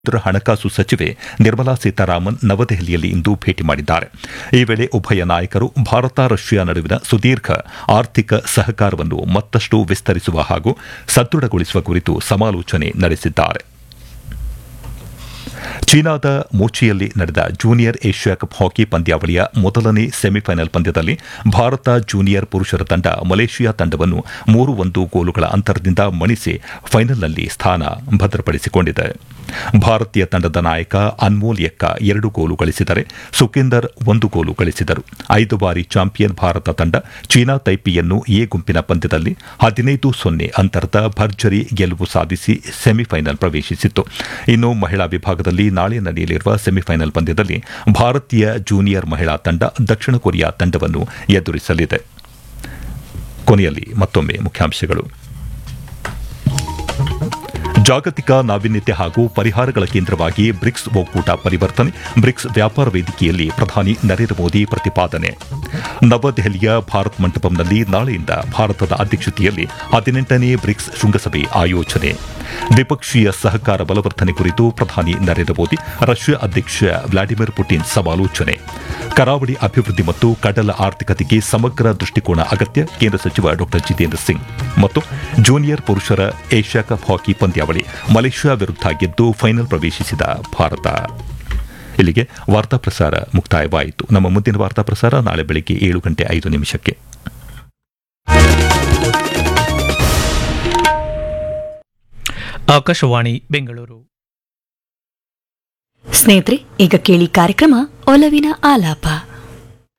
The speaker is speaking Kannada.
ಕೇಂದ್ರ ಹಣಕಾಸು ಸಚಿವೆ ನಿರ್ಮಲಾ ಸೀತಾರಾಮನ್ ನವದೆಹಲಿಯಲ್ಲಿ ಇಂದು ಭೇಟಿ ಮಾಡಿದ್ದಾರೆ ಈ ವೇಳೆ ಉಭಯ ನಾಯಕರು ಭಾರತ ರಷ್ಯಾ ನಡುವಿನ ಸುದೀರ್ಘ ಆರ್ಥಿಕ ಸಹಕಾರವನ್ನು ಮತ್ತಷ್ಟು ವಿಸ್ತರಿಸುವ ಹಾಗೂ ಸದೃಢಗೊಳಿಸುವ ಕುರಿತು ಸಮಾಲೋಚನೆ ನಡೆಸಿದ್ದಾರೆ ಚೀನಾದ ಮೋಚಿಯಲ್ಲಿ ನಡೆದ ಜೂನಿಯರ್ ಏಷ್ಯಾ ಕಪ್ ಹಾಕಿ ಪಂದ್ಯಾವಳಿಯ ಮೊದಲನೇ ಸೆಮಿಫೈನಲ್ ಪಂದ್ಯದಲ್ಲಿ ಭಾರತ ಜೂನಿಯರ್ ಪುರುಷರ ತಂಡ ಮಲೇಷಿಯಾ ತಂಡವನ್ನು ಮೂರು ಒಂದು ಗೋಲುಗಳ ಅಂತರದಿಂದ ಮಣಿಸಿ ಫೈನಲ್ನಲ್ಲಿ ಸ್ಥಾನ ಭದ್ರಪಡಿಸಿಕೊಂಡಿದೆ ಭಾರತೀಯ ತಂಡದ ನಾಯಕ ಅನ್ಮೋಲ್ ಎಕ್ಕ ಎರಡು ಗೋಲು ಗಳಿಸಿದರೆ ಸುಖೇಂದರ್ ಒಂದು ಗೋಲು ಗಳಿಸಿದರು ಐದು ಬಾರಿ ಚಾಂಪಿಯನ್ ಭಾರತ ತಂಡ ಚೀನಾ ತೈಪಿಯನ್ನು ಎ ಗುಂಪಿನ ಪಂದ್ಯದಲ್ಲಿ ಹದಿನೈದು ಸೊನ್ನೆ ಅಂತರದ ಭರ್ಜರಿ ಗೆಲುವು ಸಾಧಿಸಿ ಸೆಮಿಫೈನಲ್ ಪ್ರವೇಶಿಸಿತ್ತು ಇನ್ನು ಮಹಿಳಾ ವಿಭಾಗದಲ್ಲಿ ನಾಳೆ ನಡೆಯಲಿರುವ ಸೆಮಿಫೈನಲ್ ಪಂದ್ಯದಲ್ಲಿ ಭಾರತೀಯ ಜೂನಿಯರ್ ಮಹಿಳಾ ತಂಡ ದಕ್ಷಿಣ ಕೊರಿಯಾ ತಂಡವನ್ನು ಎದುರಿಸಲಿದೆ ಕೊನೆಯಲ್ಲಿ ಮತ್ತೊಮ್ಮೆ ಮುಖ್ಯಾಂಶಗಳು ಜಾಗತಿಕ ನಾವೀನ್ಯತೆ ಹಾಗೂ ಪರಿಹಾರಗಳ ಕೇಂದ್ರವಾಗಿ ಬ್ರಿಕ್ಸ್ ಒಕ್ಕೂಟ ಪರಿವರ್ತನೆ ಬ್ರಿಕ್ಸ್ ವ್ಯಾಪಾರ ವೇದಿಕೆಯಲ್ಲಿ ಪ್ರಧಾನಿ ನರೇಂದ್ರ ಮೋದಿ ಪ್ರತಿಪಾದನೆ ನವದೆಹಲಿಯ ಭಾರತ್ ಮಂಟಪಂನಲ್ಲಿ ನಾಳೆಯಿಂದ ಭಾರತದ ಅಧ್ಯಕ್ಷತೆಯಲ್ಲಿ ಹದಿನೆಂಟನೇ ಬ್ರಿಕ್ಸ್ ಶೃಂಗಸಭೆ ಆಯೋಜನೆ ದ್ವಿಪಕ್ಷೀಯ ಸಹಕಾರ ಬಲವರ್ಧನೆ ಕುರಿತು ಪ್ರಧಾನಿ ನರೇಂದ್ರ ಮೋದಿ ರಷ್ಯಾ ಅಧ್ಯಕ್ಷ ವ್ಲಾಡಿಮಿರ್ ಪುಟಿನ್ ಸಮಾಲೋಚನೆ ಕರಾವಳಿ ಅಭಿವೃದ್ಧಿ ಮತ್ತು ಕಡಲ ಆರ್ಥಿಕತೆಗೆ ಸಮಗ್ರ ದೃಷ್ಟಿಕೋನ ಅಗತ್ಯ ಕೇಂದ್ರ ಸಚಿವ ಡಾ ಜಿತೇಂದ್ರ ಸಿಂಗ್ ಮತ್ತು ಜೂನಿಯರ್ ಪುರುಷರ ಏಷ್ಯಾ ಕಪ್ ಹಾಕಿ ಪಂದ್ಯಾವಳಿ ಮಲೇಷ್ಯಾ ವಿರುದ್ಧ ಗೆದ್ದು ಫೈನಲ್ ಪ್ರವೇಶಿಸಿದ ಭಾರತ ಇಲ್ಲಿಗೆ ವಾರ್ತಾ ಪ್ರಸಾರ ಮುಕ್ತಾಯವಾಯಿತು ನಮ್ಮ ಮುಂದಿನ ವಾರ್ತಾ ಪ್ರಸಾರ ನಾಳೆ ಬೆಳಗ್ಗೆ ಏಳು ಗಂಟೆ ಐದು ನಿಮಿಷಕ್ಕೆ ಆಕಾಶವಾಣಿ ಬೆಂಗಳೂರು ಸ್ನೇಹಿತರೆ ಈಗ ಕೇಳಿ ಕಾರ್ಯಕ್ರಮ ಒಲವಿನ ಆಲಾಪ